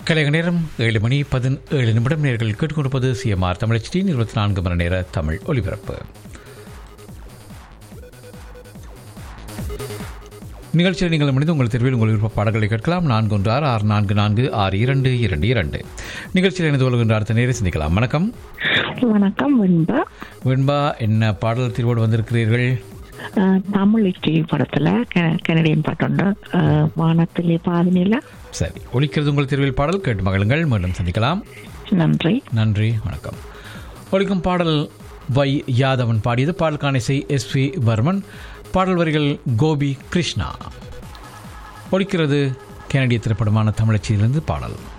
கலைக நேரம் ஏழு மணி பதினேழு நிமிடம் நேர்கள் கேட்டுக்கொண்டிருப்பது சிஎம்ஆர் தமிழச்சி இருபத்தி நான்கு மணி நேர தமிழ் ஒலிபரப்பு நிகழ்ச்சியில் நீங்கள் முடிந்து உங்கள் தேர்வில் உங்கள் விருப்ப பாடல்களை கேட்கலாம் நான்கு ஒன்று ஆறு ஆறு நான்கு நான்கு ஆறு இரண்டு இரண்டு இரண்டு நிகழ்ச்சியில் இணைந்து கொள்கின்ற அடுத்த நேரம் சிந்திக்கலாம் வணக்கம் வணக்கம் வெண்பா வெண்பா என்ன பாடல் தீர்வோடு வந்திருக்கிறீர்கள் அஹ், தமிழ் இஷ்டி படத்துல கெ- கெனடியன் பாட்டுண்டு அஹ், வானத்திலே பாதினில சரி ஒலிக்கிறது உங்கள் தேர்வில் பாடல் கேட்டு மகளுங்கள் மீண்டும் சந்திக்கலாம் நன்றி நன்றி வணக்கம் ஒழிக்கும் பாடல் வை யாதவன் பாடியது பாடலுக்கான இசை எஸ் பி வர்மன் பாடல் வரிகள் கோபி கிருஷ்ணா ஒழிக்கிறது கனடிய திரைப்படமான தமிழச்சியிலிருந்து பாடல்